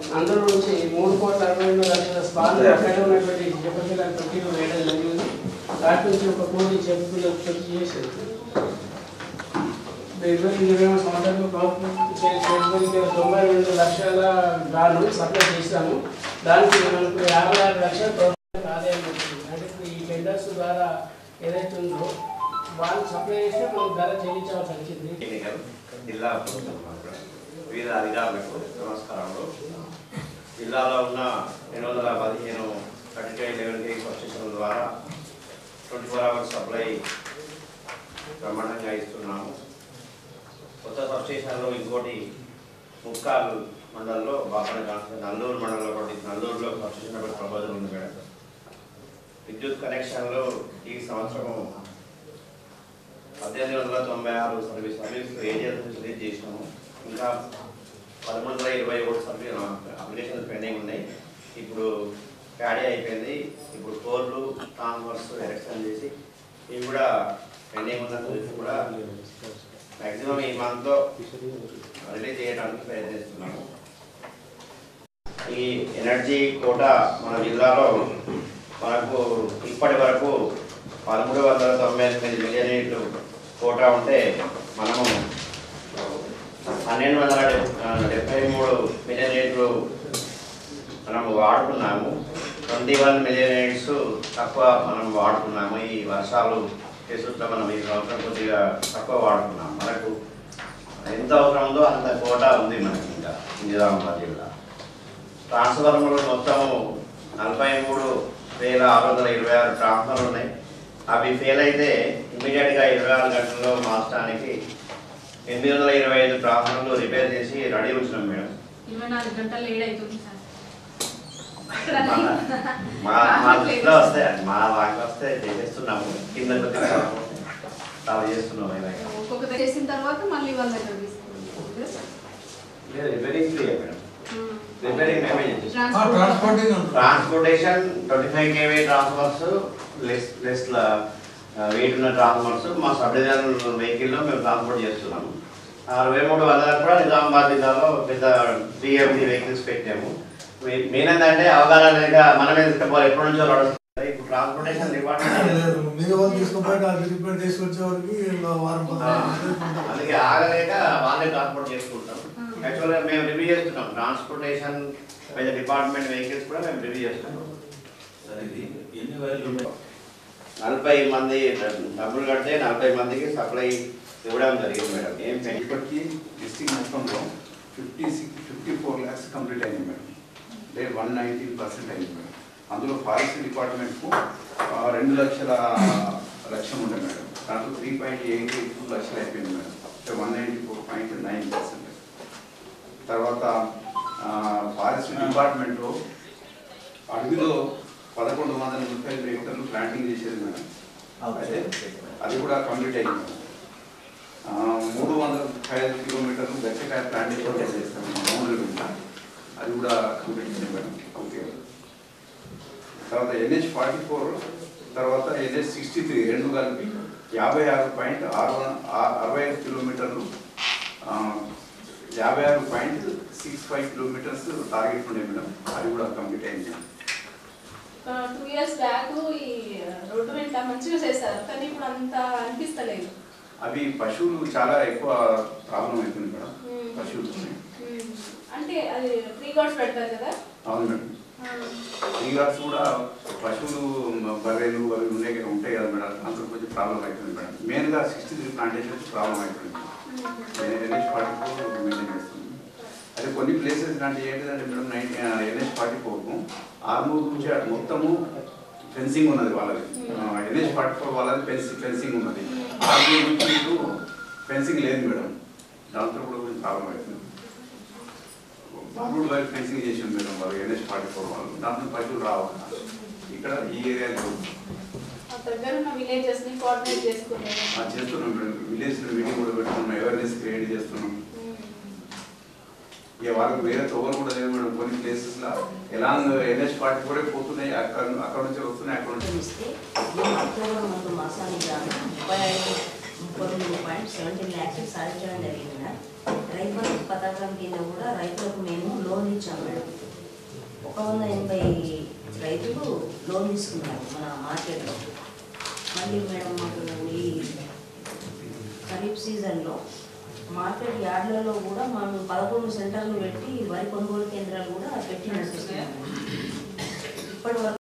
అందులో నుంచి మూడు కోట్ల అరవై ఎనిమిది లక్షల స్పాన్ అక్కడ ఉన్నటువంటి చెప్పపిల్లల తొట్టిలు వేయడం జరిగింది వాటి నుంచి ఒక కోటి చెప్పిల్లలు తొట్టి చేసేది ఇరవై ఇరవై మూడు సంవత్సరాలు ప్రభుత్వం తొంభై రెండు లక్షల గాను సప్లై చేశాము దానికి మనకు యాభై ఆరు లక్షల ప్రభుత్వానికి ఆదాయం వచ్చింది అంటే ఇప్పుడు ఈ టెండర్స్ ద్వారా ఏదైతే ఉందో వాళ్ళు సప్లై చేస్తే మనకు ధర చెల్లించవలసి వచ్చింది ఎన్నికలు జిల్లా ప్రభుత్వం కూడా వివిధ అధికారులకు నమస్కారములు జిల్లాలో ఉన్న రెండు వందల పదిహేను థర్టీ ఫైవ్ లెవెన్ కే సబ్స్టేషన్ల ద్వారా ట్వంటీ ఫోర్ అవర్స్ సప్లై బ్రహ్మాండంగా ఇస్తున్నాము కొత్త సబ్స్టేషన్లో ఇంకోటి ముక్కాల్ మండలంలో బాపన కాన్స్టిట్యూషన్ నల్లూరు మండలంలో ఒకటి నల్లూరులో సబ్స్టేషన్ ఒకటి ప్రపోజల్ ఉంది మేడం విద్యుత్ కనెక్షన్లో ఈ సంవత్సరము పద్దెనిమిది వందల తొంభై ఆరు సర్వీస్ సర్వీస్ ఏరియాస్ నుంచి రిలీజ్ చేసినాము ఇంకా పదమూడు వందల ఇరవై ఒకటి సర్వీస్ అప్లికేషన్స్ పెండింగ్ ఉన్నాయి ఇప్పుడు ప్యాడీ అయిపోయింది ఇప్పుడు కోర్లు ట్రాన్స్ఫర్స్ ఎలక్షన్ చేసి ఇవి కూడా పెండింగ్ ఉన్న సర్వీస్ కూడా మ్యాక్సిమం ఈ మంత్లో రిలీజ్ చేయడానికి ప్రయత్నిస్తున్నాము ఈ ఎనర్జీ కోట మన జిల్లాలో మనకు ఇప్పటి వరకు పదమూడు వందల తొంభై ఎనిమిది మిలియన్ లీటర్లు కోటా ఉంటే మనము పన్నెండు వందల డెబ్- ఆ, డెబ్బై మూడు మిలియన్ లీటర్లు మనము వాడుకున్నాము ట్వంటీ వన్ మిలియన్ లీటర్స్ తక్కువ మనం వాడుకున్నాము ఈ వర్షాలు చేసుకుంటే మనం ఈ సంవత్సరం కొద్దిగా తక్కువ వాడుకున్నాం మనకు ఎంత అవసరం ఉందో అంత కోటా ఉంది మనకి ఇంకా నిజామాబాద్ జిల్లా ట్రాన్స్ఫార్మర్లు మొత్తం నలభై మూడు వేల ఆరు వందల ఇరవై ఆరు ట్రాన్స్ఫర్లు ఉన్నాయి అవి ఫెయిల్ అయితే ఇమీడియట్గా ఇరవై ఆరు గంటల్లో మార్చడానికి ఎనిమిది వందల ఇరవై ఐదు ట్రాన్స్ఫర్లు రిపేర్ చేసి రెడీ ఉంచినాం మేడం ఇరవై నాలుగు గంటలు లేట్ అవుతుంది సార్ మన- మా మా దృష్టిలో వస్తే మా దాంట్లో వస్తే చేసేస్తున్నాము కింద కొద్దిగా చాలా చేస్తున్నాము ఇలాగ ఒక్కొక్క చేసిన తర్వాత మళ్ళీ వాళ్ళ దగ్గర తీసుకుంటాం లేదు రిపేరింగ్ ఫ్రీ మేడం రిపేరింగ్ మేమే చేస్తాం ట్రాన్స్పోర్టింగ్ ఉంటుంది transportation twenty five KV transfers less less weight ఉన్న ట్రాన్స్ఫర్స్ మా సబ్ డివిజన్ వెహికల్లో మేము ట్రాన్స్పోర్ట్ చేస్తున్నాము అరవై మూడు వందలకు కూడా నిజామాబాద్ జిల్లాలో పెద్ద బిఎండి వెహికల్స్ పెట్టాము మెయిన్ ఏంటంటే అవగాహన లేక మనమే తీసుకుపోవాలి ఎప్పటి నుంచో నడుస్తుంది ఇప్పుడు ట్రాన్స్పోర్టేషన్ డిపార్ట్మెంట్ మీరు వాళ్ళు తీసుకుపోయి అది రిపేర్ తీసుకొచ్చే వరకు ఇంకా వారం పది రోజులు ఉంటుంది. అందుకే ఆగలేక వాళ్ళే ట్రాన్స్పోర్ట్ చేసుకుంటాం యాక్చువల్గా మేము రివ్యూ చేస్తున్నాం ట్రాన్స్పోర్టేషన్ పెద్ద డిపార్ట్మెంట్ వెహికల్స్ కూడా మేము రివ్యూ చేస్తున్నాం ఎన్ని వైర్లు ఉన్నాయి నలభై మంది డబ్బులు కడితే నలభై మందికి సప్లై ఇవ్వడం జరిగింది మేడం ఏం పెన్ ఇప్పటికీ డిస్ట్రిక్ట్ మొత్తంలో fifty six fifty four lakhs complete అయింది మేడం అంటే వన్ నైన్టీన్ పర్సెంట్ అయింది మేడం అందులో ఫారెస్ట్ డిపార్ట్మెంట్కు ఆ, రెండు లక్షల లక్ష్యం ఉండే మేడం దాంట్లో three point eight eight two లక్షలు అయిపోయింది మేడం అంటే one ninety four point nine percent తర్వాత ఫారెస్ట్ డిపార్ట్మెంట్లో అడవిలో పదకొండు వందల ముప్పై ఐదు హెక్టర్లు ప్లాంటింగ్ చేసేది మేడం అయితే అది కూడా కంప్లీట్ అయింది మేడం ఆ, మూడు వందల ముప్పై ఐదు కిలోమీటర్లు గచ్చకాయ ప్లాంటేషన్ చేస్తాం బౌండరీ మీద అది కూడా కంప్లీట్ అయింది మేడం ఓకే తర్వాత ఎన్హెచ్ ఫార్టీ ఫోర్ తర్వాత ఎన్హెచ్ సిక్స్టీ త్రీ రెండు కలిపి యాభై ఆరు పాయింట్ ఆరు వ- ఆ- అరవై ఐదు కిలోమీటర్లు ఆ, యాభై ఆరు point six five kilometres target ఉండే మేడం అది కూడా కంప్లీట్ అయింది టూ ఇయర్స్ బ్యాక్ ఈ రోడ్డు వెంట మంచిగా చేస్తారు కానీ ఇప్పుడు అంత అనిపిస్తలేదు అవి పశువులు చాలా ఎక్కువ ప్రాబ్లం అవుతుంది మేడం Hmm. పశువులు ఉమ్, అంటే అది ఫ్రీ కార్డ్స్ పెడతారు కదా అవును మేడం రీగార్డ్స్ కూడా పశువులు మ, బర్రెలు అవి ఉండే ఉంటాయి కదా మేడం అందులో కొంచెం ప్రాబ్లం అవుతుంది మేడం మెయిన్గా సిక్స్టీ త్రీ ప్లాంటేషన్ ప్రాబ్లం అవుతుంది ఎన్హెచ్ ఫార్టీ ఫోర్ మెయింటైన్ చేస్తుంది అదే కొన్ని ప్లేసెస్ లాంటి ఏంటిదంటే మేడం నైన్ ఎన్హెచ్ ఫార్టీ ఫోర్కు ఆర్మూర్ నుంచి అటు మొత్తము ఫెన్సింగ్ ఉన్నది వాళ్ళది ఎన్హెచ్ ఫార్టీ ఫోర్ వాళ్ళది ఫెన్సింగ్ ఫెన్సింగ్ ఉన్నది ఆర్మూర్ నుంచి ఇటు ఫెన్సింగ్ లేదు మేడం దాంతో కూడా కొంచెం ప్రాబ్లం అవుతుంది బాబుడు వైపు ఫెన్సింగ్ చేసింది మేడం వాళ్ళు ఎన్హెచ్ ఫార్టీ ఫోర్ వాళ్ళు దాంట్లో పశువులు రావు ఇక్కడ ఈ ఏరియాలో ఆ దగ్గర ఉన్న విలేజెస్ ని కోఆర్డినేట్ చేసుకున్నారు ఆ చేస్తున్నాం మేడం విలేజ్ మీటింగ్ కూడా పెట్టుకున్నాం అవేర్నెస్ క్రియేట్ చేస్తున్నాం ఇక వాళ్ళకి వేరే తోవలు కూడా లేదు మేడం కొన్ని ప్లేసెస్ లో ఎలాంగ్ ఎన్హెచ్ ఫార్టీ ఫోరే పోతున్నాయి అక్కడ అక్కడ నుంచి వస్తున్నాయి అక్కడ నుంచి ఇస్తే మేము అక్టోబర్ మంత్ మాసాన్ని గాను ముప్పై ఐదు ముప్పై రెండు పాయింట్ సెవెంటీన్ ల్యాక్స్ సాధించడం జరిగింది మేడం రైతు బంధు పథకం కింద కూడా రైతులకు మేము లోన్ ఇచ్చాం మేడం వంద ఎనభై రైతులు లోన్ తీసుకున్నారు మన మార్కెట్లో మళ్ళీ మేడం మాకు ఈ ఖరీఫ్ సీజన్లో మార్కెట్ యార్డ్లలో కూడా మనం పదకొండు సెంటర్లు పెట్టి వరి కొనుగోలు కేంద్రాలు కూడా పెట్టినట్టు ఇప్పటి వరకు